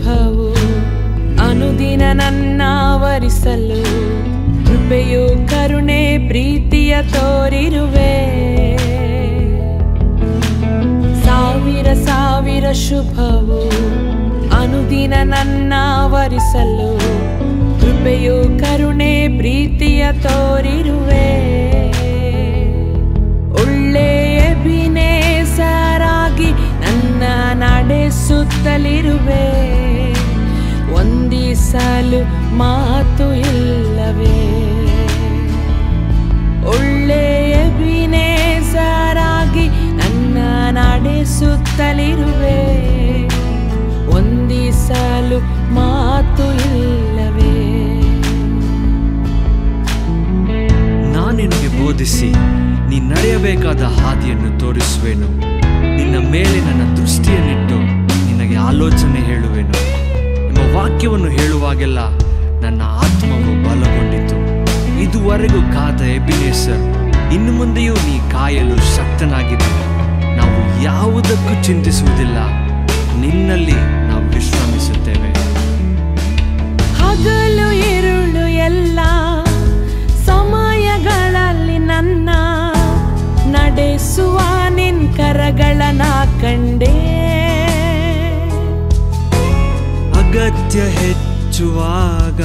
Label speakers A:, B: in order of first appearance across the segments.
A: ಶುಭವು ಅನುದಿನ ನನ್ನ ವರಿಸಲು ಕೃಪೆಯು ಕರುಣೆ ಪ್ರೀತಿಯ ತೋರಿರುವೆ ಸಾವಿರ ಸಾವಿರ ಶುಭವು ಅನುದಿನ ನನ್ನ ವರಿಸಲು ಕೃಪೆಯು ಕರುಣೆ ಪ್ರೀತಿಯ ತೋರಿರುವೆ ಒಳ್ಳೆಯ ಬಿನೇಸರಾಗಿ ನನ್ನ ನಡೆಸುತ್ತಲಿರುವೆ ಒಂದಿಸಲು ಮಾತು ಇಲ್ಲವೇ ಒಳ್ಳೆಯ ಬಿನೇಸರಾಗಿ ನನ್ನ ನಡೆಸುತ್ತಲಿರುವೆ ಒಂದಿಸಲು ಮಾತು ಇಲ್ಲವೇ
B: ನಾನು ನಿನಗೆ ಬೋಧಿಸಿ ನೀ ನಡೆಯಬೇಕಾದ ಹಾದಿಯನ್ನು ತೋರಿಸುವೆನು ನಿನ್ನ ಮೇಲೆ ನನ್ನ ದೃಷ್ಟಿಯನ್ನಿಟ್ಟು ನಿನಗೆ ಆಲೋಚನೆ ಹೇಳುವೆನು ನಿಮ್ಮ ವಾಕ್ಯವನ್ನು ಹೇಳುವಾಗೆಲ್ಲ ನನ್ನ ಆತ್ಮವು ಬಲಗೊಂಡಿತು ಇದುವರೆಗೂ ಕಾದ ಎಬಿನೇಸರ್ ಇನ್ನು ಮುಂದೆಯೂ ನೀ ಕಾಯಲು ಶಕ್ತನಾಗಿದೆ ನಾವು ಯಾವುದಕ್ಕೂ ಚಿಂತಿಸುವುದಿಲ್ಲ ನಿನ್ನಲ್ಲಿ ನಾವು ವಿಶ್ರಮಿಸುತ್ತೇವೆ
A: ಹಗಲು ಇರುಳು ಎಲ್ಲ ಸಮಯಗಳಲ್ಲಿ ನನ್ನ ನಡೆಸುವ ನಿನ್ ಕರಗಳನ್ನ ಕಂಡೆ
B: ಅಗತ್ಯ ಹೆಚ್ಚುವಾಗ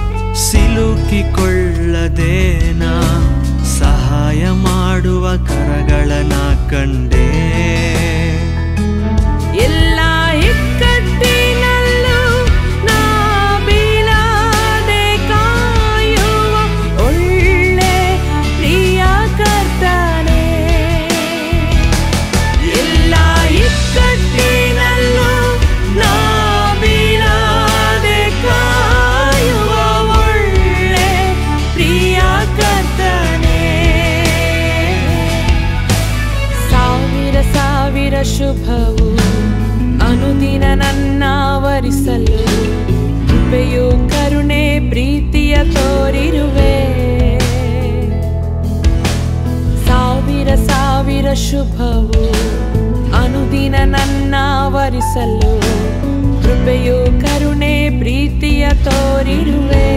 B: ಸಿಲುಕಿಕೊಳ್ಳದೇನ ಸಹಾಯ ಮಾಡುವ ಕರಗಳನ ಕಂಡೆ
A: ಎಲ್ಲ ಇಕ್ಕಟ್ಟಿನಲ್ಲೂ ನಾ ಬೀಳದೆ ಕಾಯುವ ಒಳ್ಳೆ ಪ್ರಿಯ ಕರ್ತನೆ ಎಲ್ಲ ಇಕ್ಕಟ್ಟಿನಲ್ಲೂ ನಾ ಬೀಳದೆ ಕಾಯುವ ಒಳ್ಳೆ ಪ್ರಿಯ ಕರ್ತನೆ ಸಾವಿರ ಸಾವಿರ ಶುಭವು ಅನುದಿನ ನನ್ನ ವರಿಸಲು ಕೃಪೆಯು ಕರುಣೆ ಪ್ರೀತಿಯ ತೋರಿರುವೆ ಸಾವಿರ ಸಾವಿರ ಶುಭವು ಅನುದಿನ ನನ್ನ ವರಿಸಲು ಕೃಪೆಯು ಕರುಣೆ ಪ್ರೀತಿಯ ತೋರಿರುವೆ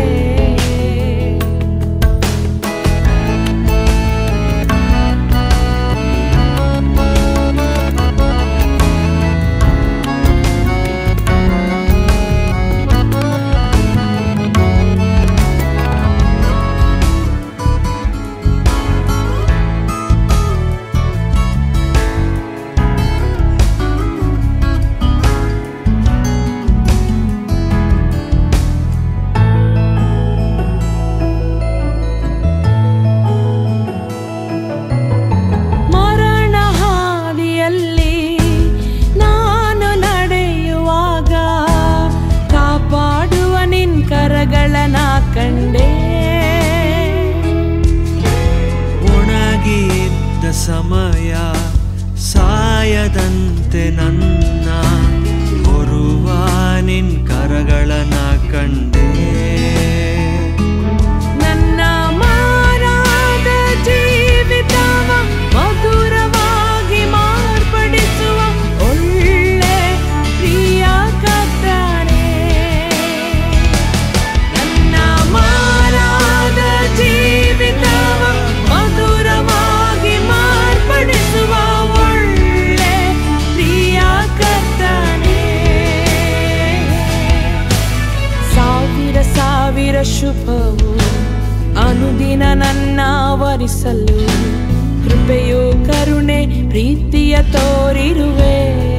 A: ಮರಣ ಹಾದಿಯಲ್ಲಿ ನಾನು ನಡೆಯುವಾಗ ಕಾಪಾಡುವ ನಿನ್ ಕರಗಳನ ಕಂಡೆ
B: ಒಣಗಿದ್ದ ಸಮಯ ಸಾಯದಂತೆ ನನ್ನ ಹೊರುವ ನಿನ್ ಕರಗಳನ ಕಂಡೆ
A: ನನ್ನ ಮಾರಾದ ಜೀವಿತವ ಮಧುರವಾಗಿ ಮಾರ್ಪಡಿಸುವ ಒಳ್ಳೆ ಪ್ರಿಯ ಕರ್ತನೆ ನನ್ನ ಮಾರಾದ ಜೀವಿತವ ಮಧುರವಾಗಿ ಮಾರ್ಪಡಿಸುವ ಒಳ್ಳೆ ಪ್ರಿಯ ಕರ್ತನೆ ಸಾವಿರ ಸಾವಿರ ಶುಭವು ಅನುದಿನ ನನ್ನ ವರಿಸಲು ಕೃಪೆಯು ಕರುಣೆ ಪ್ರೀತಿಯ ತೋರಿರುವೆ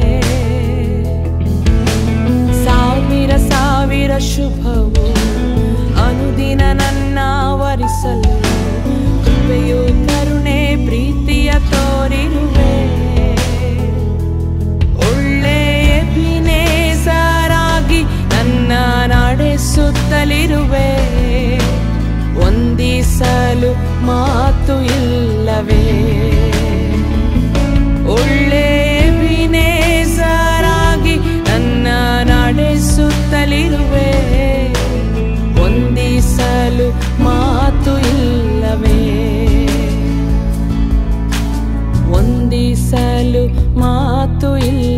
A: ಸಾವಿರ ಸಾವಿರ ಶುಭವು ಅನುದಿನ ನನ್ನ ವರಿಸಲು ಕೃಪೆಯು ಕರುಣೆ ಪ್ರೀತಿಯ ತೋರಿರುವೆ ಒಳ್ಳೆಯ ಬಿನೇಸರಾಗಿ ನನ್ನ ನಡೆಸುತ್ತಲಿರುವೆ ಒಂದಿಸಲು ಮಾತು ಇಲ್ಲವೇ ಒಳ್ಳೆಯ ಬಿನೇಸರಾಗಿ ನನ್ನ ನಡೆಸುತ್ತಲಿರುವೆ ಒಂದಿಸಲು ಮಾತು ಇಲ್ಲವೇ ಒಂದಿಸಲು ಮಾತು ಇಲ್ಲ